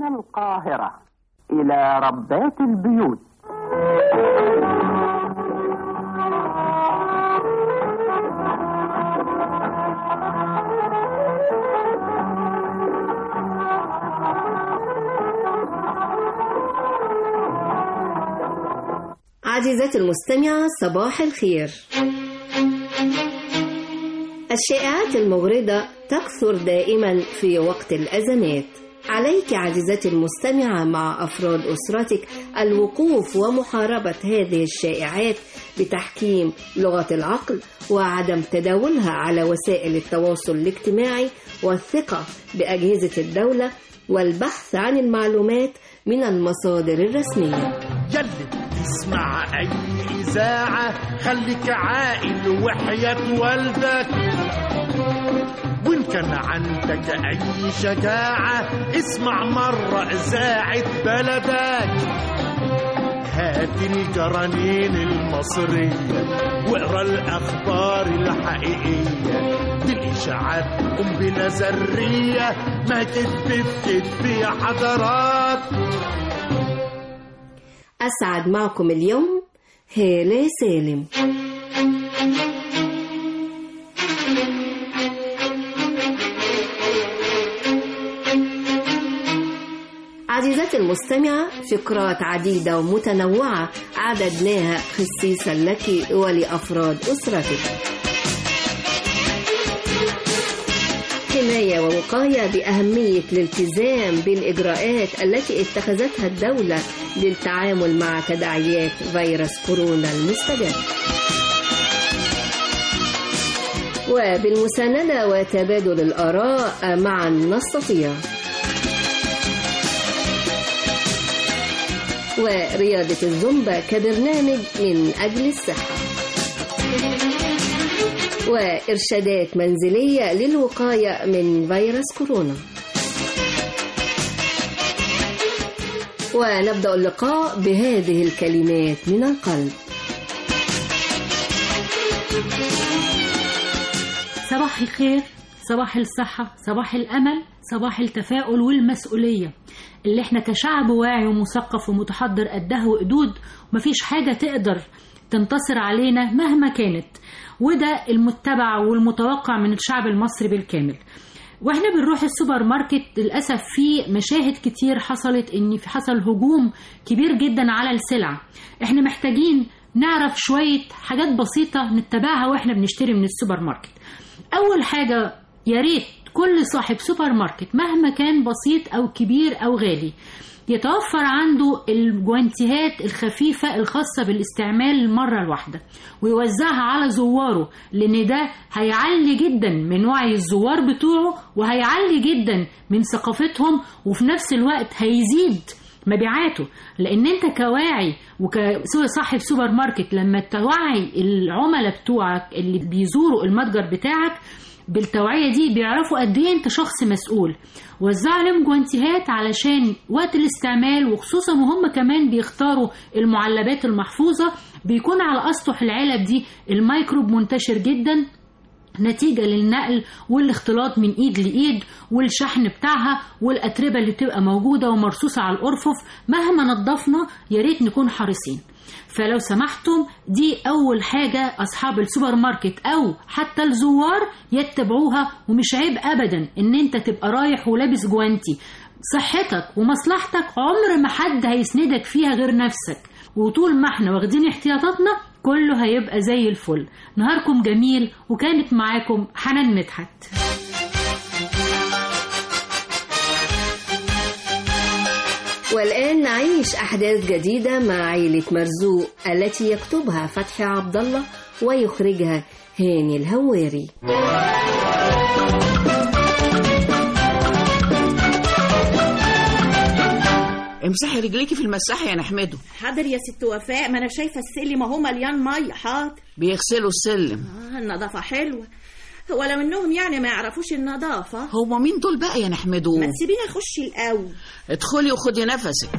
من القاهرة إلى ربات البيوت عزيزتي المستمعة صباح الخير الشائعات المغرضة تكثر دائما في وقت الأزمات عليك عزيزتي المستمعة مع أفراد أسرتك الوقوف ومحاربة هذه الشائعات بتحكيم لغة العقل وعدم تداولها على وسائل التواصل الاجتماعي والثقة بأجهزة الدولة والبحث عن المعلومات من المصادر الرسمية يلي تسمع اي اذاعه خليك عاقل وحياة والدك وان كان عندك اي شجاعه اسمع مره اذاعه بلدك هات الجرانين المصرية واقرا الأخبار الحقيقية دي الإشاعات قنبلة ذرية ما كدب في كدب يا حضرات أسعد معكم اليوم هالة سالم عزيزتي المستمعة فقرات عديدة ومتنوعة عددناها خصيصا لك ولأفراد أسرتك حماية ووقاية بأهمية الالتزام بالإجراءات التي اتخذتها الدولة للتعامل مع تداعيات فيروس كورونا المستجد وبالمساندة وتبادل الآراء معا نستطيع ورياضة الزومبا كبرنامج من أجل الصحة وإرشادات منزلية للوقاية من فيروس كورونا ونبدأ اللقاء بهذه الكلمات من القلب صباح الخير صباح الصحة صباح الأمل صباح التفاؤل والمسؤولية اللي احنا كشعب واعي ومثقف ومتحضر قدها وقدود ومفيش حاجة تقدر تنتصر علينا مهما كانت وده المتبع والمتوقع من الشعب المصري بالكامل واحنا بنروح السوبر ماركت للاسف في مشاهد كتير حصلت ان في حصل هجوم كبير جدا على السلع احنا محتاجين نعرف شويه حاجات بسيطه نتبعها واحنا بنشتري من السوبر ماركت اول حاجه يا ريت كل صاحب سوبر ماركت مهما كان بسيط او كبير او غالي يتوفر عنده الجوانتيهات الخفيفة الخاصة بالاستعمال المرة الواحدة ويوزعها على زواره لأن ده هيعلي جدا من وعي الزوار بتوعه وهيعلي جدا من ثقافتهم وفي نفس الوقت هيزيد مبيعاته لان انت كواعي وكصاحب سوبر ماركت لما توعي العملاء بتوعك اللي بيزوروا المتجر بتاعك بالتوعية دي بيعرفوا قد ايه انت شخص مسؤول وزع لهم جوانتيهات علشان وقت الاستعمال وخصوصا وهم كمان بيختاروا المعلبات المحفوظة بيكون على اسطح العلب دي الميكروب منتشر جدا نتيجة للنقل والاختلاط من ايد لايد والشحن بتاعها والاتربة اللي بتبقى موجودة ومرصوصة على الارفف مهما نظفنا يا ريت نكون حريصين فلو سمحتم دي أول حاجة أصحاب السوبر ماركت أو حتى الزوار يتبعوها ومش عيب أبدا إن أنت تبقى رايح ولابس جوانتي صحتك ومصلحتك عمر ما حد هيسندك فيها غير نفسك وطول ما احنا واخدين احتياطاتنا كله هيبقى زي الفل نهاركم جميل وكانت معاكم حنان مدحت والآن نعيش أحداث جديدة مع عيلة مرزوق التي يكتبها فتحي عبد الله ويخرجها هاني الهواري امسحي رجليكي في المساحة يا نحمده حاضر يا ست وفاء ما انا شايفه السلم اهو مليان ميه حاضر بيغسلوا السلم آه النظافه حلوه ولو انهم يعني ما يعرفوش النظافه هو مين دول بقى يا نحمده ما تسيبيني اخش الاول ادخلي وخدي نفسك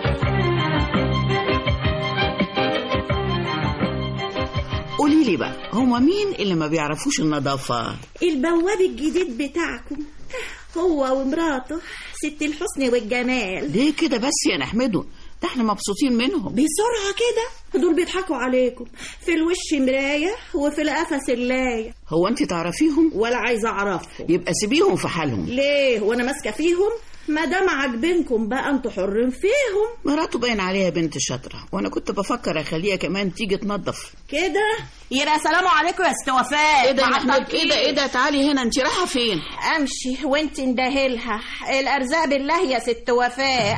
قولي لي بقى هما مين اللي ما بيعرفوش النظافة البواب الجديد بتاعكم هو ومراته ست الحسن والجمال ليه كده بس يا نحمده ده احنا مبسوطين منهم بسرعة كده دول بيضحكوا عليكم في الوش مراية وفي القفص اللاية هو انت تعرفيهم ولا عايزة أعرفهم يبقى سيبيهم في حالهم ليه وانا ماسكة فيهم ما دام عاجبينكم بقى انتوا حرين فيهم مراته باين عليها بنت شاطرة وانا كنت بفكر اخليها كمان تيجي تنظف كده يبقى سلام عليكم يا ست وفاء ايه ده يا مع نحمد التوكيل. ايه ده ايه ده تعالي هنا انت رايحة فين امشي وانت اندهلها الارزاق بالله يا ست وفاء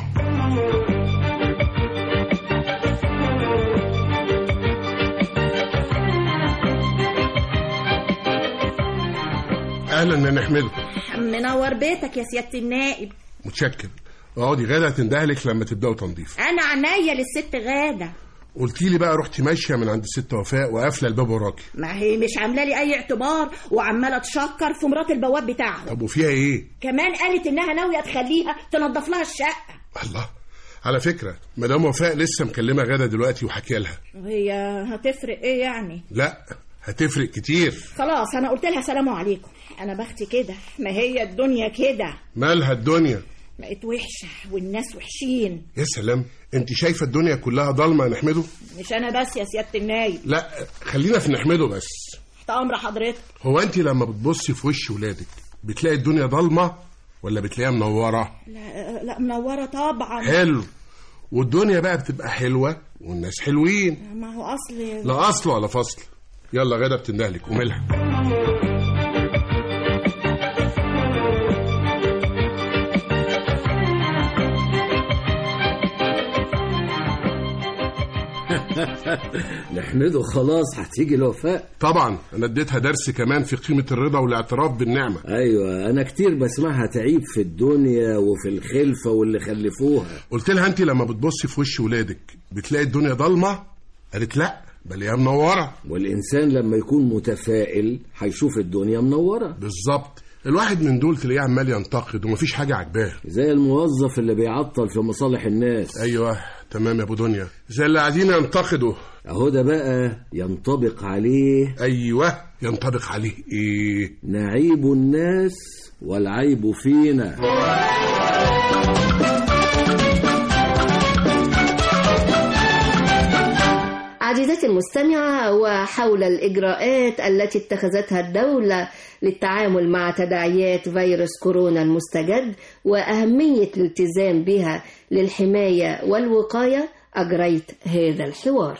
اهلا يا نحمده منور بيتك يا سيادة النائب متشكر اقعدي غدا تندهلك لما تبداوا تنظيف انا عناية للست غادة قلتي لي بقى رحتي ماشيه من عند الست وفاء وقافله الباب وراكي ما هي مش عامله لي اي اعتبار وعماله تشكر في مرات البواب بتاعها طب وفيها ايه كمان قالت انها ناويه تخليها تنظف لها الشقه الله على فكره مدام وفاء لسه مكلمه غدا دلوقتي وحكي لها هي هتفرق ايه يعني لا هتفرق كتير خلاص انا قلت لها سلام عليكم انا بختي كده ما هي الدنيا كده مالها الدنيا بقت وحشه والناس وحشين يا سلام انت شايفه الدنيا كلها ضلمه يا نحمده مش انا بس يا سياده النايب لا خلينا في نحمده بس تحت امر حضرتك هو انت لما بتبصي في وش ولادك بتلاقي الدنيا ضلمه ولا بتلاقيها منوره لا, لا منوره طبعا حلو والدنيا بقى بتبقى حلوه والناس حلوين ما هو اصل لا اصل ولا فصل يلا غدا بتندهلك وملها نحمده خلاص هتيجي الوفاء طبعا انا اديتها درس كمان في قيمه الرضا والاعتراف بالنعمه ايوه انا كتير بسمعها تعيب في الدنيا وفي الخلفه واللي خلفوها قلت لها انت لما بتبصي في وش ولادك بتلاقي الدنيا ضلمه قالت لا بل هي منوره والانسان لما يكون متفائل هيشوف الدنيا منوره بالظبط الواحد من دول تلاقيه عمال ينتقد ومفيش حاجه عاجباه زي الموظف اللي بيعطل في مصالح الناس ايوه تمام يا ابو دنيا زي اللي قاعدين ينتقدوا اهو ده بقى ينطبق عليه ايوه ينطبق عليه ايه نعيب الناس والعيب فينا عزيزتي المستمعة وحول الإجراءات التي اتخذتها الدولة للتعامل مع تداعيات فيروس كورونا المستجد وأهمية الالتزام بها للحماية والوقاية أجريت هذا الحوار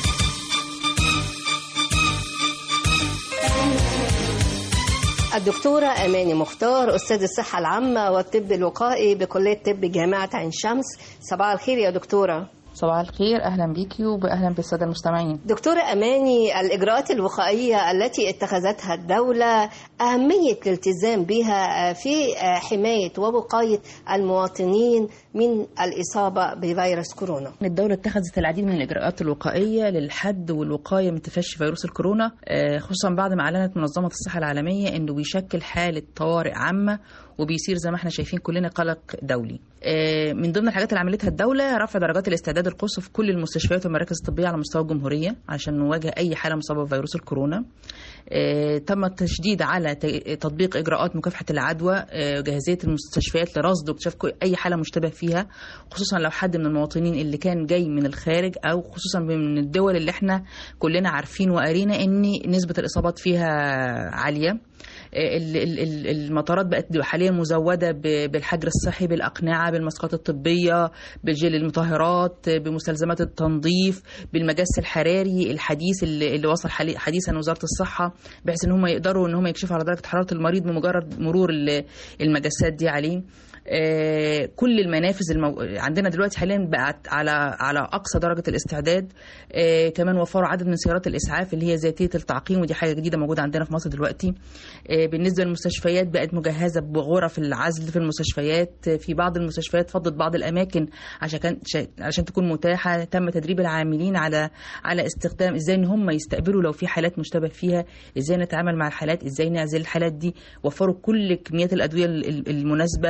الدكتورة أماني مختار أستاذ الصحة العامة والطب الوقائي بكلية طب جامعة عين شمس صباح الخير يا دكتورة صباح الخير اهلا بيكي واهلا بالساده المستمعين دكتورة أماني الإجراءات الوقائية التي اتخذتها الدولة أهمية الالتزام بها في حماية ووقاية المواطنين من الإصابة بفيروس كورونا الدولة اتخذت العديد من الإجراءات الوقائية للحد والوقاية من تفشي فيروس الكورونا آه، خصوصا بعد ما أعلنت منظمة الصحة العالمية أنه بيشكل حالة طوارئ عامة وبيصير زي ما احنا شايفين كلنا قلق دولي آه، من ضمن الحاجات اللي عملتها الدولة رفع درجات الاستعداد القصوى في كل المستشفيات والمراكز الطبية على مستوى الجمهورية عشان نواجه أي حالة مصابة بفيروس الكورونا آه، تم التشديد على ت- تطبيق اجراءات مكافحه العدوى آه، جاهزيه المستشفيات لرصد واكتشاف كل- اي حاله مشتبه فيها خصوصا لو حد من المواطنين اللي كان جاي من الخارج او خصوصا من الدول اللي احنا كلنا عارفين وقارينا ان نسبه الاصابات فيها عاليه آه، ال- ال- ال- المطارات بقت حاليا مزوده ب- بالحجر الصحي بالاقنعه بالماسكات الطبيه بالجل المطهرات آه، بمستلزمات التنظيف بالمجس الحراري الحديث اللي اللي وصل حالي- حديثا وزاره الصحه بحيث ان هم يقدروا ان هم يكشفوا على درجه حراره المريض بمجرد مرور ال- المجسات دي عليه آه، كل المنافذ المو... عندنا دلوقتي حاليا بقت على على اقصى درجه الاستعداد آه، كمان وفروا عدد من سيارات الاسعاف اللي هي ذاتيه التعقيم ودي حاجه جديده موجوده عندنا في مصر دلوقتي آه، بالنسبه للمستشفيات بقت مجهزه بغرف العزل في المستشفيات آه، في بعض المستشفيات فضت بعض الاماكن عشان كان ش- عشان تكون متاحه تم تدريب العاملين على على استخدام ازاي ان هم يستقبلوا لو في حالات مشتبه فيها ازاي نتعامل مع الحالات ازاي نعزل الحالات دي وفروا كل كميات الادويه ال- ال- المناسبه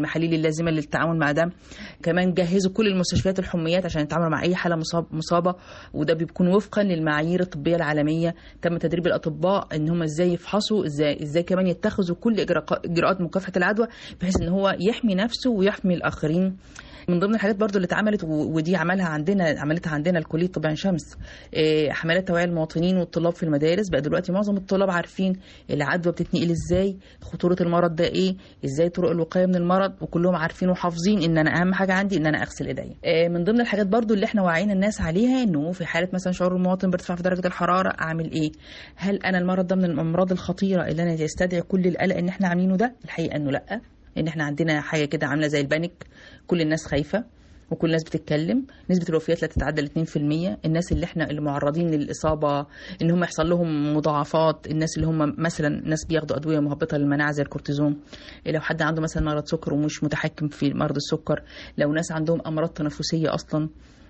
المحاليل اللازمه للتعامل مع ده كمان جهزوا كل المستشفيات الحميات عشان يتعاملوا مع اي حاله مصاب مصابه وده بيكون وفقا للمعايير الطبيه العالميه تم تدريب الاطباء ان هم ازاي يفحصوا ازاي ازاي كمان يتخذوا كل إجراء- اجراءات مكافحه العدوى بحيث ان هو يحمي نفسه ويحمي الاخرين من ضمن الحاجات برضو اللي اتعملت و- ودي عملها عندنا عملتها عندنا الكليه طب عين شمس إيه، حملات توعيه المواطنين والطلاب في المدارس بقى دلوقتي معظم الطلاب عارفين العدوى بتتنقل ازاي خطوره المرض ده ايه ازاي طرق الوقايه من المرض وكلهم عارفين وحافظين ان انا اهم حاجه عندي ان انا اغسل ايديا إيه، من ضمن الحاجات برضو اللي احنا واعيين الناس عليها انه في حاله مثلا شعور المواطن بارتفاع في درجه الحراره اعمل ايه هل انا المرض ده من الامراض الخطيره اللي انا يستدعي كل القلق ان احنا عاملينه ده الحقيقه انه لا ان احنا عندنا حاجه كده عامله زي البانيك كل الناس خايفه وكل الناس بتتكلم نسبة الوفيات لا تتعدى ال 2% الناس اللي احنا اللي معرضين للإصابة ان هم يحصل لهم مضاعفات الناس اللي هم مثلا ناس بياخدوا أدوية مهبطة للمناعة زي الكورتيزون لو حد عنده مثلا مرض سكر ومش متحكم في مرض السكر لو ناس عندهم أمراض تنفسية أصلا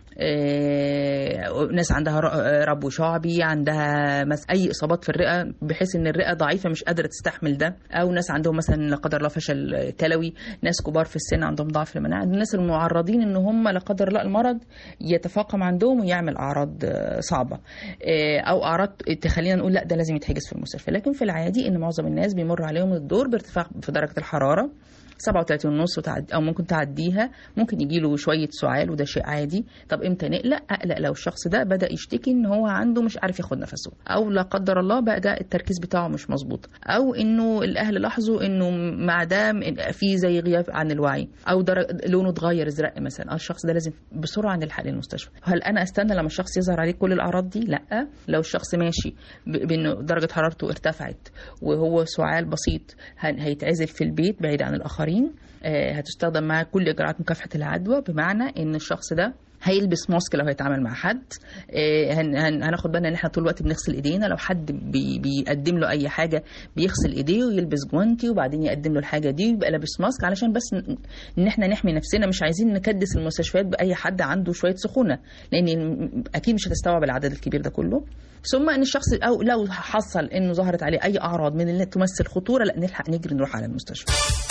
آه، ناس عندها ر- ربو شعبي عندها مس... اي اصابات في الرئه بحيث ان الرئه ضعيفه مش قادره تستحمل ده او ناس عندهم مثلا لا قدر الله فشل كلوي ناس كبار في السن عندهم ضعف المناعه الناس المعرضين ان هم لا قدر الله المرض يتفاقم عندهم ويعمل اعراض آه، صعبه آه، او اعراض تخلينا نقول لا ده لازم يتحجز في المستشفى لكن في العادي ان معظم الناس بيمر عليهم الدور بارتفاع في درجه الحراره 37 ونص وتعد... او ممكن تعديها ممكن يجي له شويه سعال وده شيء عادي طب امتى نقلق اقلق لو الشخص ده بدا يشتكي ان هو عنده مش عارف ياخد نفسه او لا قدر الله بقى ده التركيز بتاعه مش مظبوط او انه الاهل لاحظوا انه مع ده في زي غياب عن الوعي او درج... لونه اتغير ازرق مثلا اه الشخص ده لازم بسرعه نلحق للمستشفى هل انا استنى لما الشخص يظهر عليه كل الاعراض دي لا لو الشخص ماشي ب- بانه درجه حرارته ارتفعت وهو سعال بسيط هن- هيتعزل في البيت بعيد عن الاخرين آه، هتستخدم معاه كل اجراءات مكافحه العدوى بمعنى ان الشخص ده هيلبس ماسك لو هيتعامل مع حد آه، هن- هن- هناخد بالنا ان احنا طول الوقت بنغسل ايدينا لو حد بي بيقدم له اي حاجه بيغسل ايديه ويلبس جوانتي وبعدين يقدم له الحاجه دي ويبقى لابس ماسك علشان بس ن- ان احنا نحمي نفسنا مش عايزين نكدس المستشفيات باي حد عنده شويه سخونه لان اكيد مش هتستوعب العدد الكبير ده كله ثم ان الشخص او لو حصل انه ظهرت عليه اي اعراض من اللي تمثل خطوره لا نلحق نجري نروح على المستشفى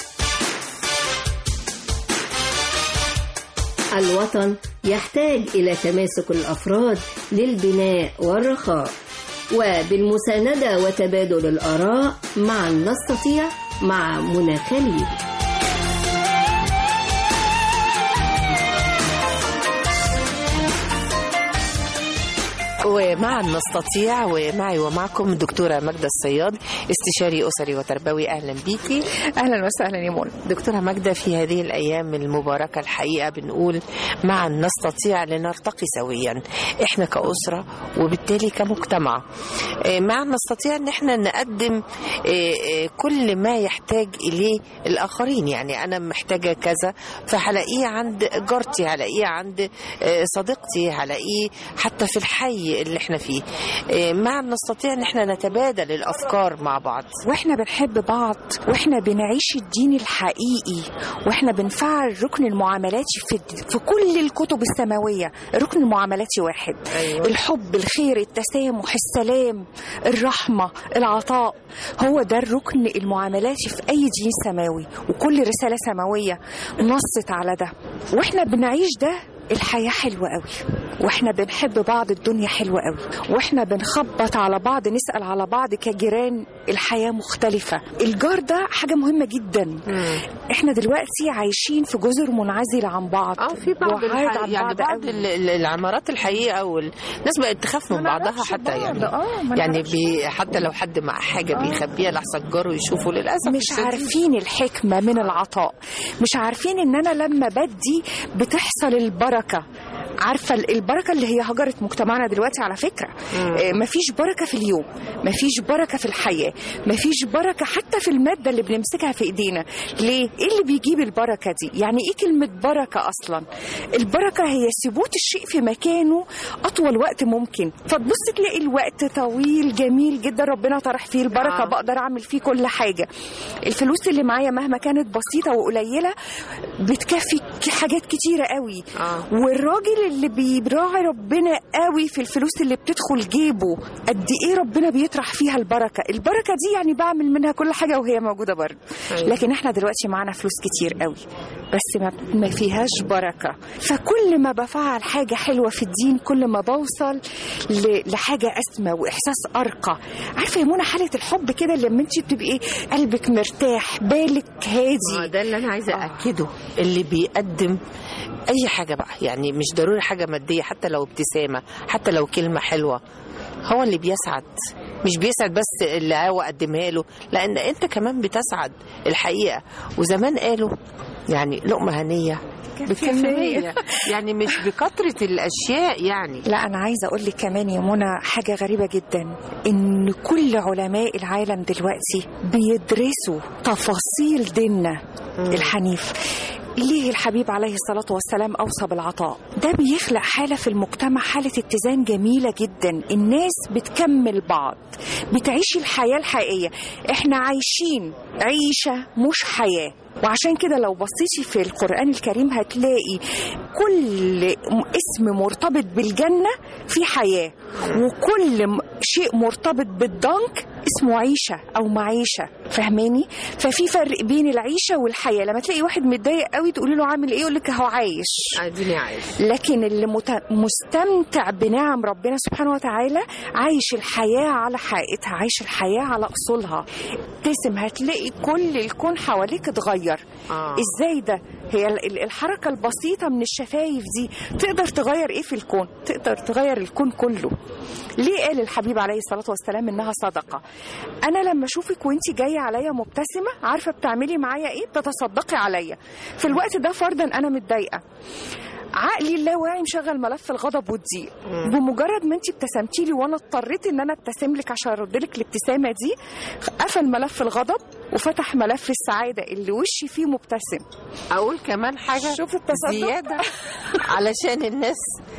الوطن يحتاج إلى تماسك الأفراد للبناء والرخاء وبالمساندة وتبادل الآراء معا نستطيع مع منى خليل ومعا نستطيع ومعي ومعكم الدكتورة ماجدة الصياد استشاري أسري وتربوي أهلا بيكي اهلا وسهلا يا منى دكتورة ماجدة في هذه الأيام المباركة الحقيقة بنقول معا نستطيع لنرتقي سويا إحنا كأسرة وبالتالي كمجتمع آه، معا نستطيع إن إحنا نقدم آه، آه، كل ما يحتاج إليه الآخرين يعني أنا محتاجة كذا فهلاقيه عند جارتي هلاقيه عند آه، صديقتي هلاقيه حتى في الحي اللي احنا فيه آه، معا نستطيع ان احنا نتبادل الافكار مع بعض واحنا بنحب بعض واحنا بنعيش الدين الحقيقي واحنا بنفعل الركن المعاملاتي في, في كل الكتب السماوية الركن المعاملاتي واحد أيوة. الحب الخير التسامح السلام الرحمة العطاء هو ده الركن المعاملاتي في أي دين سماوي وكل رسالة سماوية نصت على ده واحنا بنعيش ده الحياة حلوة قوي واحنا بنحب بعض الدنيا حلوة قوي واحنا بنخبط على بعض نسأل على بعض كجيران الحياة مختلفة الجار ده حاجة مهمة جدا احنا دلوقتي عايشين في جزر منعزلة عن بعض اه في بعض وعاد الح... عن يعني بعض قوي. ال- ال- العمارات الحقيقه والناس بقت تخاف من ما بعضها نعرفش حتى بعض، يعني آه، ما يعني نعرفش بي... حتى لو حد مع حاجه بيخبيها لحسن جاره يشوفه للاسف مش الشديد. عارفين الحكمة من العطاء مش عارفين ان انا لما بدي بتحصل البركة عارفة ال- البركة اللي هي هجرت مجتمعنا دلوقتي على فكرة آه، مفيش بركة في اليوم مفيش بركة في الحياة مفيش بركة حتى في المادة اللي بنمسكها في ايدينا ليه؟ ايه اللي بيجيب البركة دي؟ يعني ايه كلمة بركة اصلا؟ البركة هي ثبوت الشيء في مكانه اطول وقت ممكن فتبص تلاقي الوقت طويل جميل جدا ربنا طرح فيه البركة آه. بقدر اعمل فيه كل حاجة الفلوس اللي معايا مهما كانت بسيطة وقليلة بتكفي ك- حاجات كتيره قوي آه. والراجل اللي بيراعي ربنا قوي في الفلوس اللي بتدخل جيبه قد ايه ربنا بيطرح فيها البركه البركه دي يعني بعمل منها كل حاجه وهي موجوده برضه أيوة. لكن احنا دلوقتي معانا فلوس كتير قوي بس ما, ما فيهاش بركه فكل ما بفعل حاجه حلوه في الدين كل ما بوصل ل- لحاجه اسمى واحساس ارقى عارفه يا منى حاله الحب كده لما انت بتبقي قلبك مرتاح بالك ما هادي ده اللي انا عايزه اكده اللي بيقدم اي حاجه بقى يعني مش ضروري حاجه ماديه حتى لو ابتسامه حتى لو كلمه حلوه هو اللي بيسعد مش بيسعد بس اللي هو قدمها له لان انت كمان بتسعد الحقيقه وزمان قالوا يعني لقمه هنيه بالكفايه يعني مش بكثره الاشياء يعني لا انا عايزه اقول لك كمان يا منى حاجه غريبه جدا ان كل علماء العالم دلوقتي بيدرسوا تفاصيل ديننا الحنيف ليه الحبيب عليه الصلاة والسلام أوصى بالعطاء ده بيخلق حالة في المجتمع حالة اتزان جميلة جدا الناس بتكمل بعض بتعيش الحياة الحقيقية احنا عايشين عيشة مش حياة وعشان كده لو بصيتي في القرآن الكريم هتلاقي كل اسم مرتبط بالجنة في حياة وكل م- شيء مرتبط بالضنك اسمه عيشة أو معيشة فاهماني؟ ففي فرق بين العيشة والحياة لما تلاقي واحد متضايق قوي تقولي له عامل ايه يقول لك هو عايش اديني عايش لكن اللي مت... مستمتع بنعم ربنا سبحانه وتعالى عايش الحياة على حقيقتها عايش الحياة على أصولها ابتسم هتلاقي كل الكون حواليك اتغير آه. ازاي ده هي ال- ال- الحركة البسيطة من الشفايف دي تقدر تغير ايه في الكون تقدر تغير الكون كله ليه قال الحبيب عليه الصلاة والسلام انها صدقة انا لما اشوفك وانت جاية عليا مبتسمة عارفة بتعملي معايا ايه بتتصدقي عليا في الوقت ده فرضا انا متضايقة عقلي اللاواعي مشغل ملف الغضب والضيق بمجرد ما انت ابتسمتي لي وانا اضطريت ان انا ابتسم لك عشان ارد لك الابتسامه دي قفل ملف الغضب وفتح ملف السعاده اللي وشي فيه مبتسم اقول كمان حاجه شوف التصدق زياده علشان الناس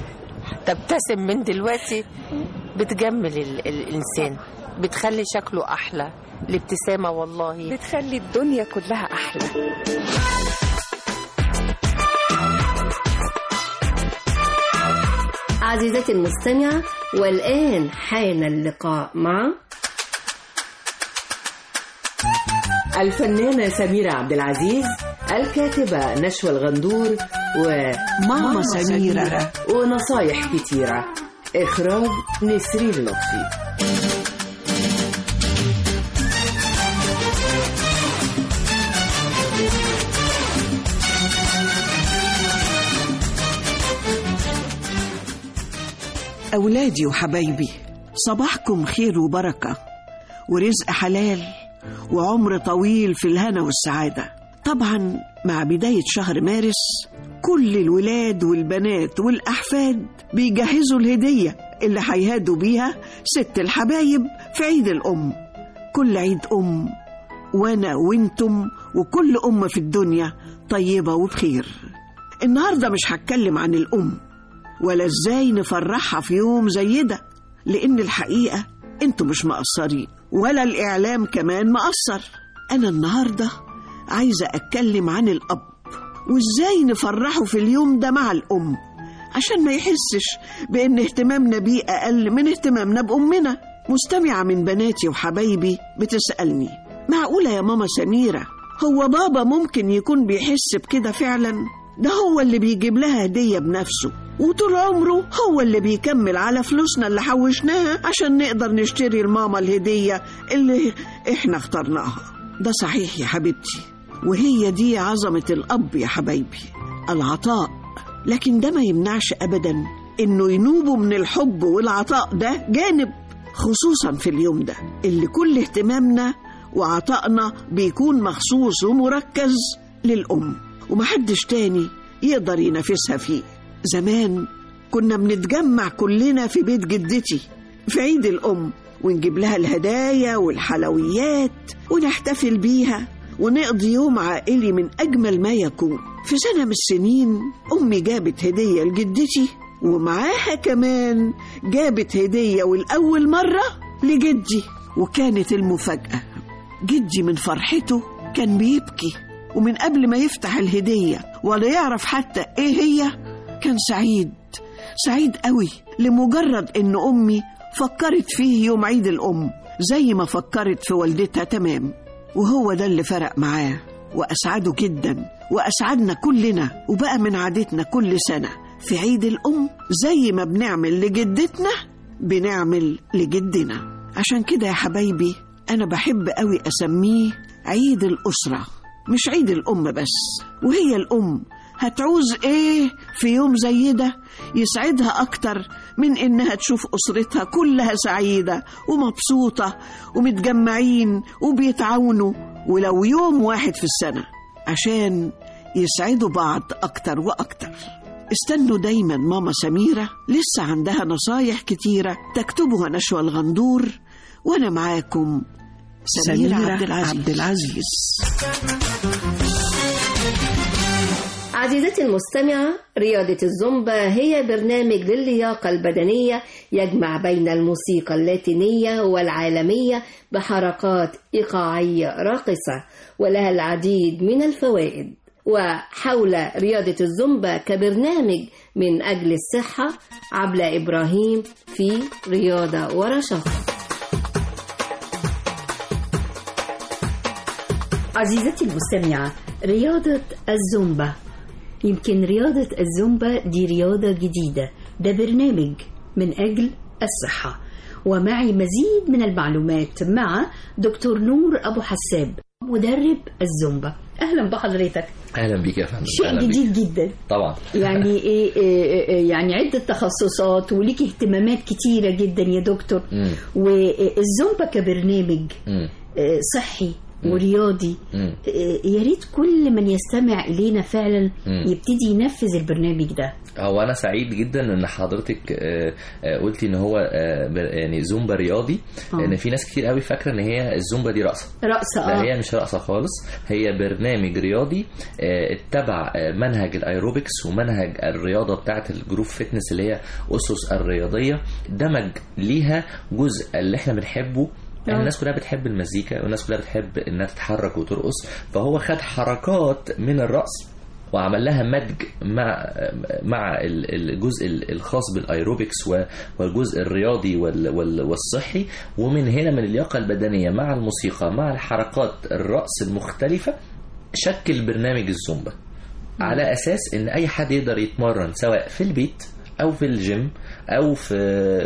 تبتسم من دلوقتي بتجمل ال- الانسان بتخلي شكله احلى الابتسامه والله بتخلي الدنيا كلها احلى عزيزتي المستمعة والآن حان اللقاء مع الفنانة سميرة عبد العزيز الكاتبة نشوى الغندور وماما سميرة ونصايح كتيرة إخراج نسرين لطفي أولادي وحبايبي صباحكم خير وبركة ورزق حلال وعمر طويل في الهنا والسعادة طبعا مع بداية شهر مارس كل الولاد والبنات والأحفاد بيجهزوا الهدية اللي هيهادوا بيها ست الحبايب في عيد الأم كل عيد أم وأنا وانتم وكل أم في الدنيا طيبة وبخير النهاردة مش هتكلم عن الأم ولا ازاي نفرحها في يوم زي ده لان الحقيقه انتوا مش مقصرين ولا الاعلام كمان مقصر انا النهارده عايزه اتكلم عن الاب وازاي نفرحه في اليوم ده مع الام عشان ما يحسش بان اهتمامنا بيه اقل من اهتمامنا بامنا مستمعه من بناتي وحبايبي بتسالني معقوله يا ماما سميره هو بابا ممكن يكون بيحس بكده فعلا ده هو اللي بيجيب لها هديه بنفسه وطول عمره هو اللي بيكمل على فلوسنا اللي حوشناها عشان نقدر نشتري لماما الهدية اللي احنا اخترناها ده صحيح يا حبيبتي وهي دي عظمة الأب يا حبايبي العطاء لكن ده ما يمنعش أبدا إنه ينوبوا من الحب والعطاء ده جانب خصوصا في اليوم ده اللي كل اهتمامنا وعطائنا بيكون مخصوص ومركز للأم ومحدش تاني يقدر ينافسها فيه زمان كنا بنتجمع كلنا في بيت جدتي في عيد الأم ونجيب لها الهدايا والحلويات ونحتفل بيها ونقضي يوم عائلي من أجمل ما يكون في سنة من السنين أمي جابت هدية لجدتي ومعاها كمان جابت هدية والأول مرة لجدي وكانت المفاجأة جدي من فرحته كان بيبكي ومن قبل ما يفتح الهدية ولا يعرف حتى إيه هي كان سعيد سعيد قوي لمجرد إن أمي فكرت فيه يوم عيد الأم زي ما فكرت في والدتها تمام وهو ده اللي فرق معاه وأسعده جدا وأسعدنا كلنا وبقى من عادتنا كل سنة في عيد الأم زي ما بنعمل لجدتنا بنعمل لجدنا عشان كده يا حبايبي أنا بحب قوي أسميه عيد الأسرة مش عيد الأم بس وهي الأم هتعوز إيه في يوم زي ده يسعدها أكتر من إنها تشوف أسرتها كلها سعيدة ومبسوطة ومتجمعين وبيتعاونوا ولو يوم واحد في السنة عشان يسعدوا بعض أكتر وأكتر استنوا دايما ماما سميرة لسه عندها نصايح كتيرة تكتبها نشوى الغندور وأنا معاكم سميرة, سميرة عبد العزيز, عبد عبد العزيز. عزيزتي المستمعة رياضة الزومبا هي برنامج للياقة البدنية يجمع بين الموسيقى اللاتينية والعالمية بحركات إيقاعية راقصة ولها العديد من الفوائد وحول رياضة الزومبا كبرنامج من أجل الصحة عبلة إبراهيم في رياضة ورشاقة عزيزتي المستمعة رياضة الزومبا يمكن رياضة الزومبا دي رياضة جديدة ده برنامج من أجل الصحة ومعي مزيد من المعلومات مع دكتور نور أبو حساب مدرب الزومبا أهلا بحضرتك اهلا بيك يا فندم شيء أهلا بيك. جديد جدا طبعا يعني إيه إيه إيه يعني عدة تخصصات وليك اهتمامات كتيرة جدا يا دكتور مم. والزومبا كبرنامج مم. آه، صحي ورياضي مم. آه، يا ريت كل من يستمع الينا فعلا مم. يبتدي ينفذ البرنامج ده هو انا سعيد جدا ان حضرتك آه، آه، قلتي ان هو آه، ب- يعني زومبا رياضي آه. لان في ناس كتير قوي فاكره ان هي الزومبا دي رقصه رقصة لا اه هي مش رقصة خالص هي برنامج رياضي آه، اتبع آه، منهج الايروبكس ومنهج الرياضة بتاعة الجروب فتنس اللي هي أسس الرياضية دمج ليها جزء اللي احنا بنحبه يعني آه. الناس كلها بتحب المزيكا والناس كلها بتحب انها تتحرك وترقص فهو خد حركات من الرقص وعمل لها مدج مع مع ال- الجزء ال- الخاص بالايروبكس و- والجزء الرياضي وال- وال- والصحي ومن هنا من اللياقه البدنيه مع الموسيقى مع الحركات الرقص المختلفه شكل برنامج الزومبا على اساس ان اي حد يقدر يتمرن سواء في البيت او في الجيم او في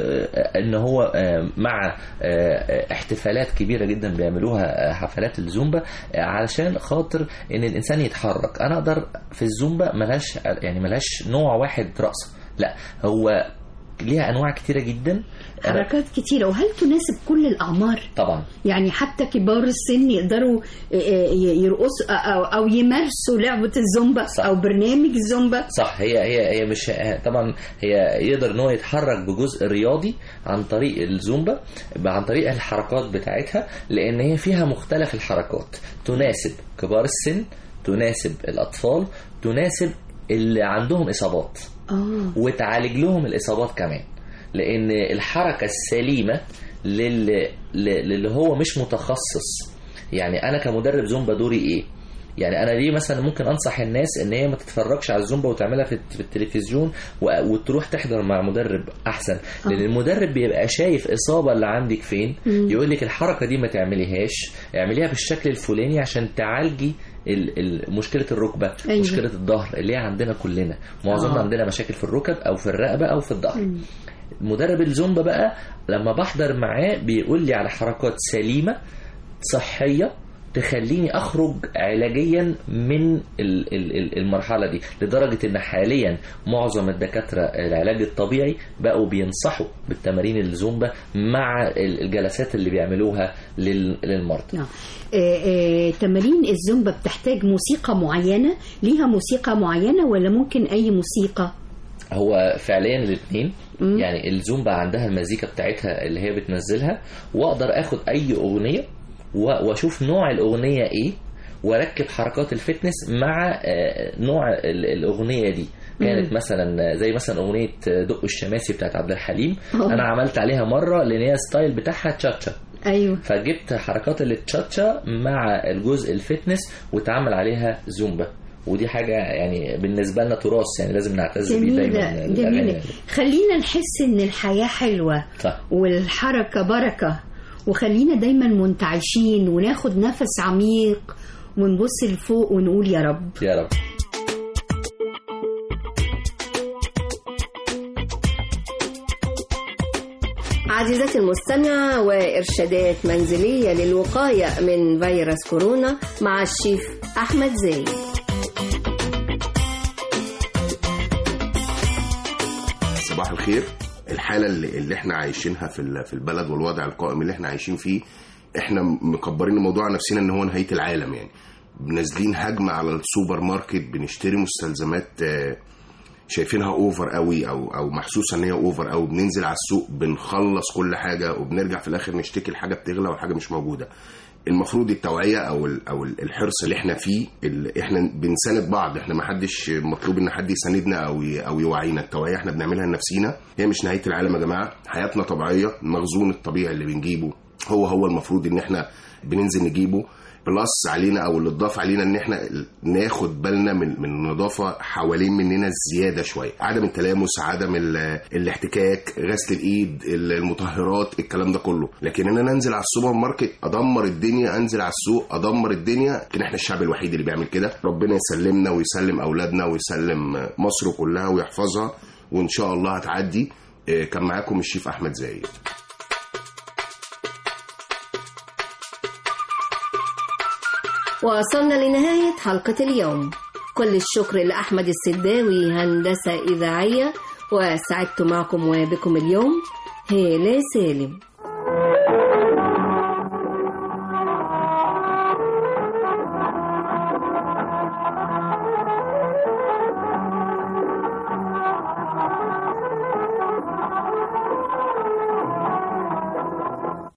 ان هو آه، مع آه، احتفالات كبيره جدا بيعملوها آه، حفلات الزومبا آه، علشان خاطر ان الانسان يتحرك انا اقدر في الزومبا ملهاش يعني ملهاش نوع واحد رقصه لا هو ليها انواع كتيره جدا أنا- حركات كتيرة وهل تناسب كل الأعمار؟ طبعا يعني حتى كبار السن يقدروا آه، آه، يرقصوا أو, أو يمارسوا لعبة الزومبا صح. أو برنامج الزومبا صح هي هي هي مش طبعا هي يقدر ان هو يتحرك بجزء رياضي عن طريق الزومبا عن طريق الحركات بتاعتها لان هي فيها مختلف الحركات تناسب كبار السن تناسب الاطفال تناسب اللي عندهم اصابات آه وتعالج لهم الاصابات كمان لان الحركه السليمه للي, للي هو مش متخصص يعني انا كمدرب زومبا دوري ايه يعني انا ليه مثلا ممكن انصح الناس ان هي ما تتفرجش على الزومبا وتعملها في في التلفزيون و- وتروح تحضر مع مدرب احسن لان المدرب بيبقى شايف اصابه اللي عندك فين مم. يقول لك الحركه دي ما تعمليهاش اعمليها بالشكل الفلاني عشان تعالجي ال- ال- مشكله الركبه أيوة. مشكله الظهر اللي هي عندنا كلنا معظمنا آه. عندنا مشاكل في الركب او في الرقبه او في الظهر مم. مدرب الزومبا بقى لما بحضر معاه بيقول لي على حركات سليمة صحية تخليني أخرج علاجيا من ال- ال- ال- المرحلة دي لدرجة إن حاليا معظم الدكاترة العلاج الطبيعي بقوا بينصحوا بالتمارين الزومبا مع ال- الجلسات اللي بيعملوها لل- للمرضى آه، آه، تمارين الزومبا بتحتاج موسيقى معينة ليها موسيقى معينة ولا ممكن أي موسيقى هو فعليا الاثنين يعني الزومبا عندها المزيكا بتاعتها اللي هي بتنزلها واقدر اخد اي اغنيه و- واشوف نوع الاغنيه ايه واركب حركات الفتنس مع آه، نوع ال- الاغنيه دي كانت مم. مثلا زي مثلا اغنيه دق الشماسي بتاعت عبد الحليم أوه. انا عملت عليها مره لان هي ستايل بتاعها تشاتشا ايوه فجبت حركات التشاتشا مع الجزء الفتنس واتعمل عليها زومبا ودي حاجة يعني بالنسبة لنا تراث يعني لازم نعتز بيه جميلة دايما جميلة الأغاني. خلينا نحس ان الحياة حلوة صح والحركة بركة وخلينا دايما منتعشين وناخد نفس عميق ونبص لفوق ونقول يا رب يا رب عزيزتي المستمعة وإرشادات منزلية للوقاية من فيروس كورونا مع الشيف أحمد زايد صباح الخير الحالة اللي, اللي احنا عايشينها في ال- في البلد والوضع القائم اللي احنا عايشين فيه احنا مكبرين الموضوع على نفسنا ان هو نهاية العالم يعني نازلين هجمة على السوبر ماركت بنشتري مستلزمات آه، شايفينها اوفر قوي او او محسوسه ان هي اوفر قوي بننزل على السوق بنخلص كل حاجه وبنرجع في الاخر نشتكي الحاجه بتغلى والحاجه مش موجوده المفروض التوعيه او ال- او ال- الحرص اللي احنا فيه اللي احنا بنساند بعض احنا ما حدش مطلوب ان حد يساندنا او ي- او يوعينا التوعيه احنا بنعملها لنفسينا هي مش نهايه العالم يا جماعه حياتنا طبيعيه المخزون الطبيعي اللي بنجيبه هو هو المفروض ان احنا بننزل نجيبه بلس علينا او اللي اتضاف علينا ان احنا ناخد بالنا من من النظافه حوالين مننا زياده شويه عدم التلامس عدم ال- الاحتكاك غسل الايد المطهرات الكلام ده كله لكن ان انا انزل على السوبر ماركت ادمر الدنيا انزل على السوق ادمر الدنيا لكن احنا الشعب الوحيد اللي بيعمل كده ربنا يسلمنا ويسلم اولادنا ويسلم مصر كلها ويحفظها وان شاء الله هتعدي إيه، كان معاكم الشيف احمد زايد وصلنا لنهاية حلقة اليوم كل الشكر لأحمد السداوي هندسة إذاعية وسعدت معكم وبكم اليوم هالة سالم